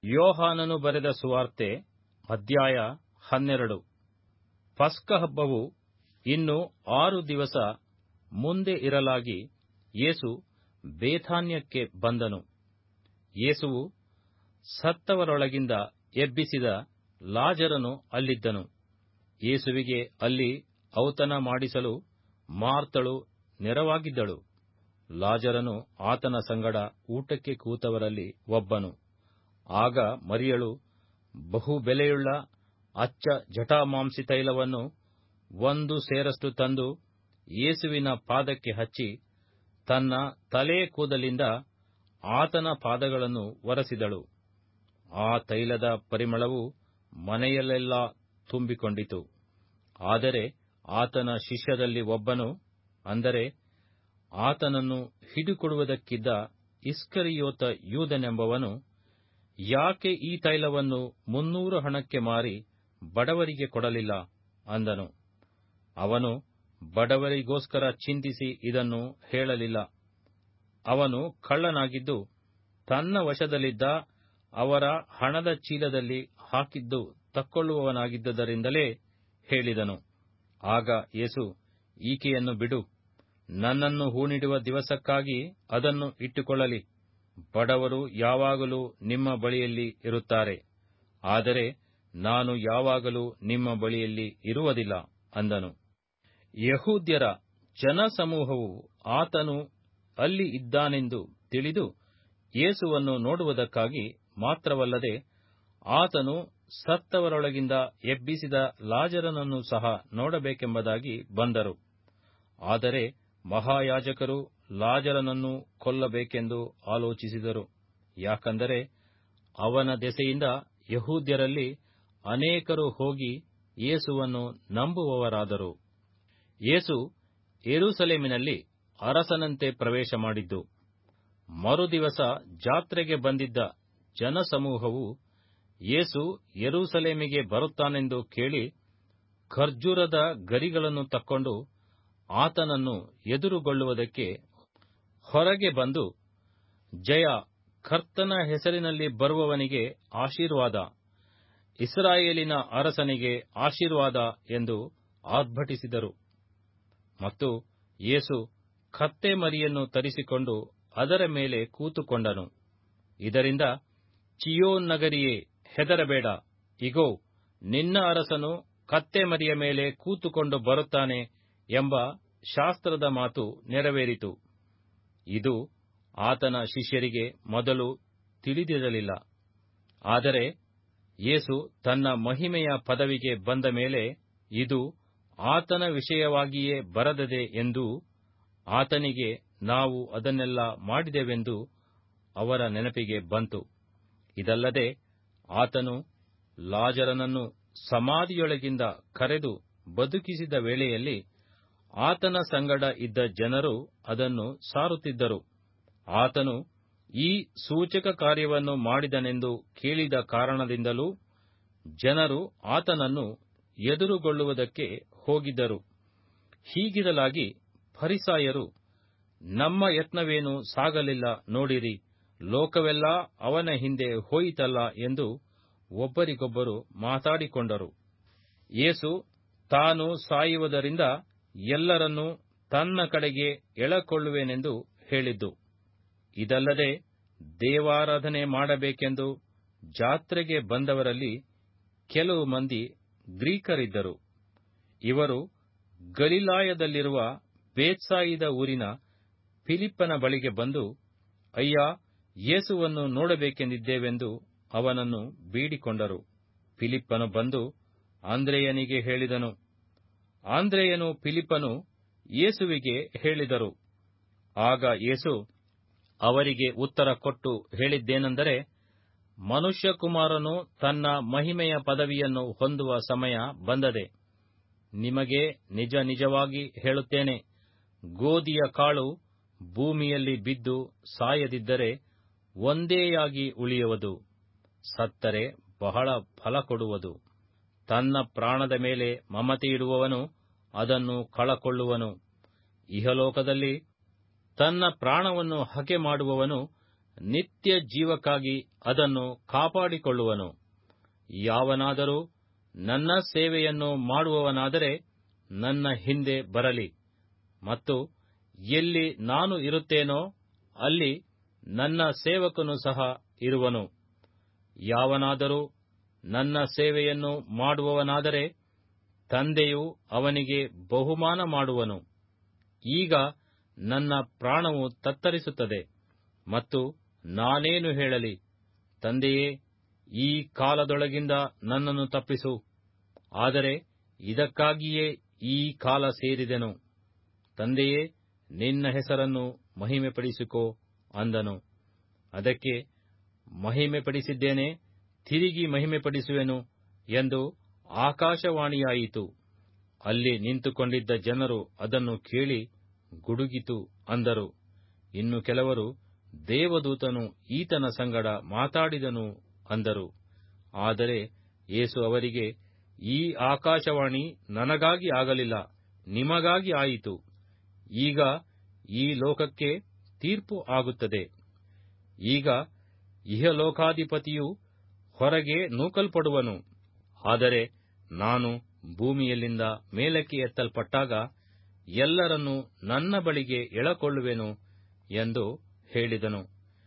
ಯೋಹಾನನು ಬರೆದ ಸುವಾರ್ತೆ ಅಧ್ಯಾಯ ಹನ್ನೆರಡು ಪಸ್ಕ ಹಬ್ಬವು ಇನ್ನು ಆರು ದಿವಸ ಮುಂದೆ ಇರಲಾಗಿ ಯೇಸು ಬೇಥಾನ್ಯಕ್ಕೆ ಬಂದನು ಯೇಸುವು ಸತ್ತವರೊಳಗಿಂದ ಎಬ್ಬಿಸಿದ ಲಾಜರನು ಅಲ್ಲಿದ್ದನು ಯೇಸುವಿಗೆ ಅಲ್ಲಿ ಔತಣ ಮಾಡಿಸಲು ಮಾರ್ತಳು ನೆರವಾಗಿದ್ದಳು ಲಾಜರನು ಆತನ ಸಂಗಡ ಊಟಕ್ಕೆ ಕೂತವರಲ್ಲಿ ಒಬ್ಬನು ಆಗ ಮರಿಯಳು ಬಹು ಬೆಲೆಯುಳ್ಳ ಅಚ್ಚ ಜಟಾಮಾಂಸಿ ತೈಲವನ್ನು ಒಂದು ಸೇರಷ್ಟು ತಂದು ಯೇಸುವಿನ ಪಾದಕ್ಕೆ ಹಚ್ಚಿ ತನ್ನ ತಲೆ ಕೂದಲಿಂದ ಆತನ ಪಾದಗಳನ್ನು ಒರೆಸಿದಳು ಆ ತೈಲದ ಪರಿಮಳವು ಮನೆಯಲ್ಲೆಲ್ಲ ತುಂಬಿಕೊಂಡಿತು ಆದರೆ ಆತನ ಶಿಷ್ಯರಲ್ಲಿ ಒಬ್ಬನು ಅಂದರೆ ಆತನನ್ನು ಹಿಡುಕೊಡುವುದಕ್ಕಿದ್ದ ಇಸ್ಕರಿಯೋತ ಯೂದನೆಂಬವನು ಯಾಕೆ ಈ ತೈಲವನ್ನು ಮುನ್ನೂರು ಹಣಕ್ಕೆ ಮಾರಿ ಬಡವರಿಗೆ ಕೊಡಲಿಲ್ಲ ಅಂದನು ಅವನು ಬಡವರಿಗೋಸ್ಕರ ಚಿಂತಿಸಿ ಇದನ್ನು ಹೇಳಲಿಲ್ಲ ಅವನು ಕಳ್ಳನಾಗಿದ್ದು ತನ್ನ ವಶದಲ್ಲಿದ್ದ ಅವರ ಹಣದ ಚೀಲದಲ್ಲಿ ಹಾಕಿದ್ದು ತಕ್ಕೊಳ್ಳುವವನಾಗಿದ್ದದರಿಂದಲೇ ಹೇಳಿದನು ಆಗ ಯೇಸು ಈಕೆಯನ್ನು ಬಿಡು ನನ್ನನ್ನು ಹೂಣಿಡುವ ದಿವಸಕ್ಕಾಗಿ ಅದನ್ನು ಇಟ್ಟುಕೊಳ್ಳಲಿ ಬಡವರು ಯಾವಾಗಲೂ ನಿಮ್ಮ ಬಳಿಯಲ್ಲಿ ಇರುತ್ತಾರೆ ಆದರೆ ನಾನು ಯಾವಾಗಲೂ ನಿಮ್ಮ ಬಳಿಯಲ್ಲಿ ಇರುವುದಿಲ್ಲ ಅಂದನು ಯಹೂದ್ಯರ ಜನಸಮೂಹವು ಆತನು ಅಲ್ಲಿ ಇದ್ದಾನೆಂದು ತಿಳಿದು ಯೇಸುವನ್ನು ನೋಡುವುದಕ್ಕಾಗಿ ಮಾತ್ರವಲ್ಲದೆ ಆತನು ಸತ್ತವರೊಳಗಿಂದ ಎಬ್ಬಿಸಿದ ಲಾಜರನನ್ನು ಸಹ ನೋಡಬೇಕೆಂಬುದಾಗಿ ಬಂದರು ಆದರೆ ಮಹಾಯಾಜಕರು ಲಾಜರನನ್ನು ಕೊಲ್ಲಬೇಕೆಂದು ಆಲೋಚಿಸಿದರು ಯಾಕಂದರೆ ಅವನ ದೆಸೆಯಿಂದ ಯಹೂದ್ಯರಲ್ಲಿ ಅನೇಕರು ಹೋಗಿ ಯೇಸುವನ್ನು ನಂಬುವವರಾದರು ಯೇಸು ಯೆರೂಸಲೇಮಿನಲ್ಲಿ ಅರಸನಂತೆ ಪ್ರವೇಶ ಮಾಡಿದ್ದು ಮರುದಿವಸ ಜಾತ್ರೆಗೆ ಬಂದಿದ್ದ ಜನಸಮೂಹವು ಯೇಸು ಯೆರೂಸಲೇಮಿಗೆ ಬರುತ್ತಾನೆಂದು ಕೇಳಿ ಖರ್ಜೂರದ ಗರಿಗಳನ್ನು ತಕ್ಕೊಂಡು ಆತನನ್ನು ಎದುರುಗೊಳ್ಳುವುದಕ್ಕೆ ಹೊರಗೆ ಬಂದು ಜಯ ಕರ್ತನ ಹೆಸರಿನಲ್ಲಿ ಬರುವವನಿಗೆ ಆಶೀರ್ವಾದ ಇಸ್ರಾಯೇಲಿನ ಅರಸನಿಗೆ ಆಶೀರ್ವಾದ ಎಂದು ಆರ್ಭಟಿಸಿದರು ಮತ್ತು ಯೇಸು ಕತ್ತೆ ಮರಿಯನ್ನು ತರಿಸಿಕೊಂಡು ಅದರ ಮೇಲೆ ಕೂತುಕೊಂಡನು ಇದರಿಂದ ಚಿಯೋನ್ ನಗರಿಯೇ ಹೆದರಬೇಡ ಇಗೋ ನಿನ್ನ ಅರಸನು ಕತ್ತೆ ಮರಿಯ ಮೇಲೆ ಕೂತುಕೊಂಡು ಬರುತ್ತಾನೆ ಎಂಬ ಶಾಸ್ತ್ರದ ಮಾತು ನೆರವೇರಿತು ಇದು ಆತನ ಶಿಷ್ಯರಿಗೆ ಮೊದಲು ತಿಳಿದಿರಲಿಲ್ಲ ಆದರೆ ಯೇಸು ತನ್ನ ಮಹಿಮೆಯ ಪದವಿಗೆ ಬಂದ ಮೇಲೆ ಇದು ಆತನ ವಿಷಯವಾಗಿಯೇ ಬರದದೆ ಎಂದೂ ಆತನಿಗೆ ನಾವು ಅದನ್ನೆಲ್ಲ ಮಾಡಿದೆವೆಂದು ಅವರ ನೆನಪಿಗೆ ಬಂತು ಇದಲ್ಲದೆ ಆತನು ಲಾಜರನನ್ನು ಸಮಾಧಿಯೊಳಗಿಂದ ಕರೆದು ಬದುಕಿಸಿದ ವೇಳೆಯಲ್ಲಿ ಆತನ ಸಂಗಡ ಇದ್ದ ಜನರು ಅದನ್ನು ಸಾರುತ್ತಿದ್ದರು ಆತನು ಈ ಸೂಚಕ ಕಾರ್ಯವನ್ನು ಮಾಡಿದನೆಂದು ಕೇಳಿದ ಕಾರಣದಿಂದಲೂ ಜನರು ಆತನನ್ನು ಎದುರುಗೊಳ್ಳುವುದಕ್ಕೆ ಹೋಗಿದ್ದರು ಹೀಗಿರಲಾಗಿ ಫರಿಸಾಯರು ನಮ್ಮ ಯತ್ನವೇನು ಸಾಗಲಿಲ್ಲ ನೋಡಿರಿ ಲೋಕವೆಲ್ಲ ಅವನ ಹಿಂದೆ ಹೋಯಿತಲ್ಲ ಎಂದು ಒಬ್ಬರಿಗೊಬ್ಬರು ಮಾತಾಡಿಕೊಂಡರು ಯೇಸು ತಾನು ಸಾಯುವುದರಿಂದ ಎಲ್ಲರನ್ನೂ ತನ್ನ ಕಡೆಗೆ ಎಳಕೊಳ್ಳುವೆನೆಂದು ಹೇಳಿದ್ದು ಇದಲ್ಲದೆ ದೇವಾರಾಧನೆ ಮಾಡಬೇಕೆಂದು ಜಾತ್ರೆಗೆ ಬಂದವರಲ್ಲಿ ಕೆಲವು ಮಂದಿ ಗ್ರೀಕರಿದ್ದರು ಇವರು ಗಲಿಲಾಯದಲ್ಲಿರುವ ಬೇತ್ಸಾಯಿದ ಊರಿನ ಫಿಲಿಪ್ಪನ ಬಳಿಗೆ ಬಂದು ಅಯ್ಯ ಯೇಸುವನ್ನು ನೋಡಬೇಕೆಂದಿದ್ದೇವೆಂದು ಅವನನ್ನು ಬೇಡಿಕೊಂಡರು ಫಿಲಿಪ್ಪನು ಬಂದು ಆಂದ್ರೇಯನಿಗೆ ಹೇಳಿದನು ಆಂದ್ರೇಯನು ಫಿಲಿಪ್ಪನು ಯೇಸುವಿಗೆ ಹೇಳಿದರು ಆಗ ಯೇಸು ಅವರಿಗೆ ಉತ್ತರ ಕೊಟ್ಟು ಹೇಳಿದ್ದೇನೆಂದರೆ ಮನುಷ್ಯಕುಮಾರನು ತನ್ನ ಮಹಿಮೆಯ ಪದವಿಯನ್ನು ಹೊಂದುವ ಸಮಯ ಬಂದದೆ ನಿಮಗೆ ನಿಜ ನಿಜವಾಗಿ ಹೇಳುತ್ತೇನೆ ಗೋಧಿಯ ಕಾಳು ಭೂಮಿಯಲ್ಲಿ ಬಿದ್ದು ಸಾಯದಿದ್ದರೆ ಒಂದೇಯಾಗಿ ಉಳಿಯುವುದು ಸತ್ತರೆ ಬಹಳ ಫಲ ಕೊಡುವುದು ತನ್ನ ಪ್ರಾಣದ ಮೇಲೆ ಮಮತೆಯಿಡುವವನು ಅದನ್ನು ಕಳಕೊಳ್ಳುವನು ಇಹಲೋಕದಲ್ಲಿ ತನ್ನ ಪ್ರಾಣವನ್ನು ಹಗೆ ಮಾಡುವವನು ನಿತ್ಯ ಜೀವಕ್ಕಾಗಿ ಅದನ್ನು ಕಾಪಾಡಿಕೊಳ್ಳುವನು ಯಾವನಾದರೂ ನನ್ನ ಸೇವೆಯನ್ನು ಮಾಡುವವನಾದರೆ ನನ್ನ ಹಿಂದೆ ಬರಲಿ ಮತ್ತು ಎಲ್ಲಿ ನಾನು ಇರುತ್ತೇನೋ ಅಲ್ಲಿ ನನ್ನ ಸೇವಕನು ಸಹ ಇರುವನು ಯಾವನಾದರೂ ನನ್ನ ಸೇವೆಯನ್ನು ಮಾಡುವವನಾದರೆ ತಂದೆಯು ಅವನಿಗೆ ಬಹುಮಾನ ಮಾಡುವನು ಈಗ ನನ್ನ ಪ್ರಾಣವು ತತ್ತರಿಸುತ್ತದೆ ಮತ್ತು ನಾನೇನು ಹೇಳಲಿ ತಂದೆಯೇ ಈ ಕಾಲದೊಳಗಿಂದ ನನ್ನನ್ನು ತಪ್ಪಿಸು ಆದರೆ ಇದಕ್ಕಾಗಿಯೇ ಈ ಕಾಲ ಸೇರಿದೆನು ತಂದೆಯೇ ನಿನ್ನ ಹೆಸರನ್ನು ಮಹಿಮೆಪಡಿಸಿಕೋ ಅಂದನು ಅದಕ್ಕೆ ಮಹಿಮೆಪಡಿಸಿದ್ದೇನೆ ತಿರುಗಿ ಮಹಿಮೆಪಡಿಸುವೆನು ಎಂದು ಆಕಾಶವಾಣಿಯಾಯಿತು ಅಲ್ಲಿ ನಿಂತುಕೊಂಡಿದ್ದ ಜನರು ಅದನ್ನು ಕೇಳಿ ಗುಡುಗಿತು ಅಂದರು ಇನ್ನು ಕೆಲವರು ದೇವದೂತನು ಈತನ ಸಂಗಡ ಮಾತಾಡಿದನು ಅಂದರು ಆದರೆ ಯೇಸು ಅವರಿಗೆ ಈ ಆಕಾಶವಾಣಿ ನನಗಾಗಿ ಆಗಲಿಲ್ಲ ನಿಮಗಾಗಿ ಆಯಿತು ಈಗ ಈ ಲೋಕಕ್ಕೆ ತೀರ್ಪು ಆಗುತ್ತದೆ ಈಗ ಇಹಲೋಕಾಧಿಪತಿಯು ಹೊರಗೆ ನೂಕಲ್ಪಡುವನು ಆದರೆ ನಾನು ಭೂಮಿಯಲ್ಲಿಂದ ಮೇಲಕ್ಕೆ ಎತ್ತಲ್ಪಟ್ಟಾಗ ಎಲ್ಲರನ್ನೂ ನನ್ನ ಬಳಿಗೆ ಎಳಕೊಳ್ಳುವೆನು ಎಂದು ಹೇಳಿದನು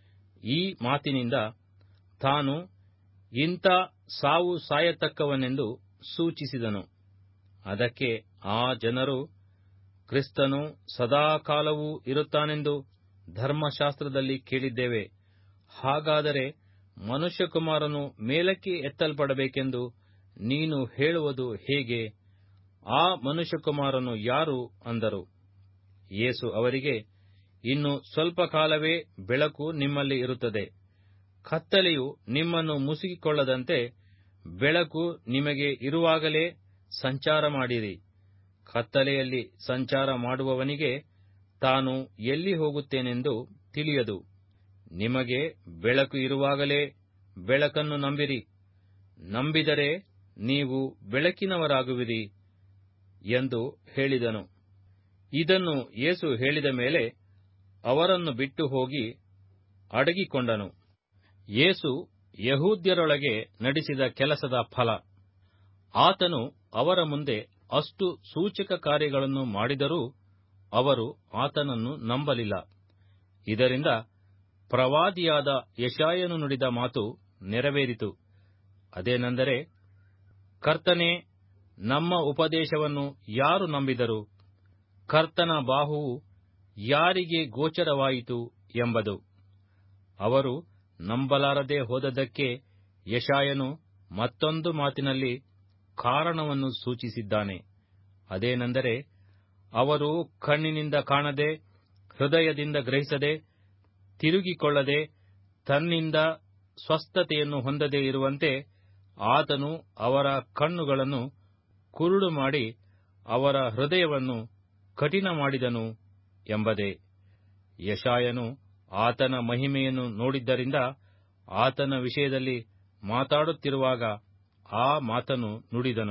ಈ ಮಾತಿನಿಂದ ತಾನು ಇಂಥ ಸಾವು ಸಾಯತಕ್ಕವನೆಂದು ಸೂಚಿಸಿದನು ಅದಕ್ಕೆ ಆ ಜನರು ಕ್ರಿಸ್ತನು ಸದಾಕಾಲವೂ ಇರುತ್ತಾನೆಂದು ಧರ್ಮಶಾಸ್ತ್ರದಲ್ಲಿ ಕೇಳಿದ್ದೇವೆ ಹಾಗಾದರೆ ಮನುಷ್ಯಕುಮಾರನು ಮೇಲಕ್ಕೆ ಎತ್ತಲ್ಪಡಬೇಕೆಂದು ನೀನು ಹೇಳುವುದು ಹೇಗೆ ಆ ಮನುಷ್ಯಕುಮಾರನು ಯಾರು ಅಂದರು ಯೇಸು ಅವರಿಗೆ ಇನ್ನು ಸ್ವಲ್ಪ ಕಾಲವೇ ಬೆಳಕು ನಿಮ್ಮಲ್ಲಿ ಇರುತ್ತದೆ ಕತ್ತಲೆಯು ನಿಮ್ಮನ್ನು ಮುಸುಗಿಕೊಳ್ಳದಂತೆ ಬೆಳಕು ನಿಮಗೆ ಇರುವಾಗಲೇ ಸಂಚಾರ ಮಾಡಿರಿ ಕತ್ತಲೆಯಲ್ಲಿ ಸಂಚಾರ ಮಾಡುವವನಿಗೆ ತಾನು ಎಲ್ಲಿ ಹೋಗುತ್ತೇನೆಂದು ತಿಳಿಯದು ನಿಮಗೆ ಬೆಳಕು ಇರುವಾಗಲೇ ಬೆಳಕನ್ನು ನಂಬಿರಿ ನಂಬಿದರೆ ನೀವು ಬೆಳಕಿನವರಾಗುವಿರಿ ಎಂದು ಹೇಳಿದನು ಇದನ್ನು ಯೇಸು ಹೇಳಿದ ಮೇಲೆ ಅವರನ್ನು ಬಿಟ್ಟು ಹೋಗಿ ಅಡಗಿಕೊಂಡನು ಯೇಸು ಯಹೂದ್ಯರೊಳಗೆ ನಡೆಸಿದ ಕೆಲಸದ ಫಲ ಆತನು ಅವರ ಮುಂದೆ ಅಷ್ಟು ಸೂಚಕ ಕಾರ್ಯಗಳನ್ನು ಮಾಡಿದರೂ ಅವರು ಆತನನ್ನು ನಂಬಲಿಲ್ಲ ಇದರಿಂದ ಪ್ರವಾದಿಯಾದ ಯಶಾಯನು ನುಡಿದ ಮಾತು ನೆರವೇರಿತು ಅದೇನೆಂದರೆ ಕರ್ತನೇ ನಮ್ಮ ಉಪದೇಶವನ್ನು ಯಾರು ನಂಬಿದರು ಕರ್ತನ ಬಾಹುವು ಯಾರಿಗೆ ಗೋಚರವಾಯಿತು ಎಂಬುದು ಅವರು ನಂಬಲಾರದೆ ಹೋದದ್ದಕ್ಕೆ ಯಶಾಯನು ಮತ್ತೊಂದು ಮಾತಿನಲ್ಲಿ ಕಾರಣವನ್ನು ಸೂಚಿಸಿದ್ದಾನೆ ಅದೇನೆಂದರೆ ಅವರು ಕಣ್ಣಿನಿಂದ ಕಾಣದೆ ಹೃದಯದಿಂದ ಗ್ರಹಿಸದೆ ತಿರುಗಿಕೊಳ್ಳದೆ ತನ್ನಿಂದ ಸ್ವಸ್ಥತೆಯನ್ನು ಹೊಂದದೆ ಇರುವಂತೆ ಆತನು ಅವರ ಕಣ್ಣುಗಳನ್ನು ಕುರುಡು ಮಾಡಿ ಅವರ ಹೃದಯವನ್ನು ಕಠಿಣ ಮಾಡಿದನು ಎಂಬುದೇ ಯಶಾಯನು ಆತನ ಮಹಿಮೆಯನ್ನು ನೋಡಿದ್ದರಿಂದ ಆತನ ವಿಷಯದಲ್ಲಿ ಮಾತಾಡುತ್ತಿರುವಾಗ ಆ ಮಾತನ್ನು ನುಡಿದನು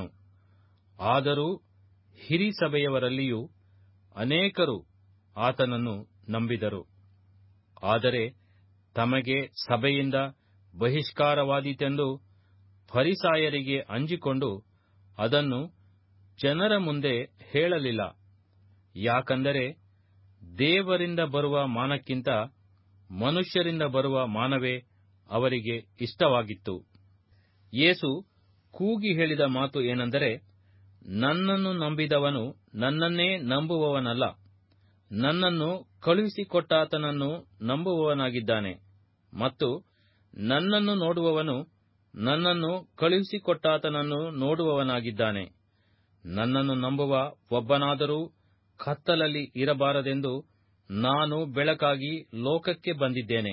ಆದರೂ ಹಿರಿಸಭೆಯವರಲ್ಲಿಯೂ ಅನೇಕರು ಆತನನ್ನು ನಂಬಿದರು ಆದರೆ ತಮಗೆ ಸಭೆಯಿಂದ ಬಹಿಷ್ಕಾರವಾದೀತೆಂದು ಫರಿಸಾಯರಿಗೆ ಅಂಜಿಕೊಂಡು ಅದನ್ನು ಜನರ ಮುಂದೆ ಹೇಳಲಿಲ್ಲ ಯಾಕಂದರೆ ದೇವರಿಂದ ಬರುವ ಮಾನಕ್ಕಿಂತ ಮನುಷ್ಯರಿಂದ ಬರುವ ಮಾನವೇ ಅವರಿಗೆ ಇಷ್ಟವಾಗಿತ್ತು ಯೇಸು ಕೂಗಿ ಹೇಳಿದ ಮಾತು ಏನೆಂದರೆ ನನ್ನನ್ನು ನಂಬಿದವನು ನನ್ನನ್ನೇ ನಂಬುವವನಲ್ಲ ನನ್ನನ್ನು ಕಳುಹಿಸಿಕೊಟ್ಟಾತನನ್ನು ನಂಬುವವನಾಗಿದ್ದಾನೆ ಮತ್ತು ನನ್ನನ್ನು ನೋಡುವವನು ನನ್ನನ್ನು ಕಳುಹಿಸಿಕೊಟ್ಟಾತನನ್ನು ನೋಡುವವನಾಗಿದ್ದಾನೆ ನನ್ನನ್ನು ನಂಬುವ ಒಬ್ಬನಾದರೂ ಕತ್ತಲಲ್ಲಿ ಇರಬಾರದೆಂದು ನಾನು ಬೆಳಕಾಗಿ ಲೋಕಕ್ಕೆ ಬಂದಿದ್ದೇನೆ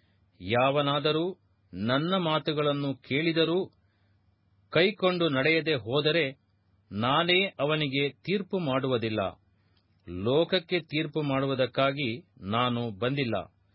ಯಾವನಾದರೂ ನನ್ನ ಮಾತುಗಳನ್ನು ಕೇಳಿದರೂ ಕೈಕೊಂಡು ನಡೆಯದೆ ಹೋದರೆ ನಾನೇ ಅವನಿಗೆ ತೀರ್ಪು ಮಾಡುವುದಿಲ್ಲ ಲೋಕಕ್ಕೆ ತೀರ್ಪು ಮಾಡುವುದಕ್ಕಾಗಿ ನಾನು ಬಂದಿಲ್ಲ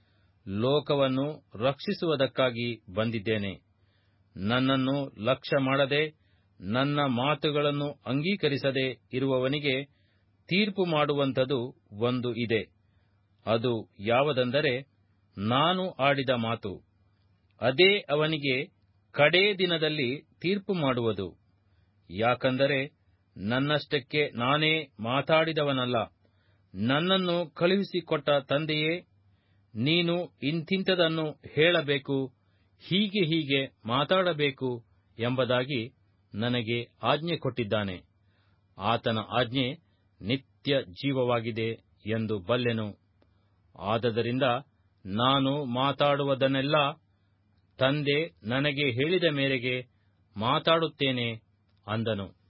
ಲೋಕವನ್ನು ರಕ್ಷಿಸುವುದಕ್ಕಾಗಿ ಬಂದಿದ್ದೇನೆ ನನ್ನನ್ನು ಲಕ್ಷ್ಯ ಮಾಡದೆ ನನ್ನ ಮಾತುಗಳನ್ನು ಅಂಗೀಕರಿಸದೆ ಇರುವವನಿಗೆ ತೀರ್ಪು ಮಾಡುವಂಥದು ಒಂದು ಇದೆ ಅದು ಯಾವುದೆಂದರೆ ನಾನು ಆಡಿದ ಮಾತು ಅದೇ ಅವನಿಗೆ ಕಡೇ ದಿನದಲ್ಲಿ ತೀರ್ಪು ಮಾಡುವುದು ಯಾಕಂದರೆ ನನ್ನಷ್ಟಕ್ಕೆ ನಾನೇ ಮಾತಾಡಿದವನಲ್ಲ ನನ್ನನ್ನು ಕಳುಹಿಸಿಕೊಟ್ಟ ತಂದೆಯೇ ನೀನು ಇಂಥಿಂಥದನ್ನು ಹೇಳಬೇಕು ಹೀಗೆ ಹೀಗೆ ಮಾತಾಡಬೇಕು ಎಂಬುದಾಗಿ ನನಗೆ ಆಜ್ಞೆ ಕೊಟ್ಟಿದ್ದಾನೆ ಆತನ ಆಜ್ಞೆ ನಿತ್ಯ ಜೀವವಾಗಿದೆ ಎಂದು ಬಲ್ಲೆನು ಆದದರಿಂದ ನಾನು ಮಾತಾಡುವುದನ್ನೆಲ್ಲ ತಂದೆ ನನಗೆ ಹೇಳಿದ ಮೇರೆಗೆ ಮಾತಾಡುತ್ತೇನೆ ಅಂದನು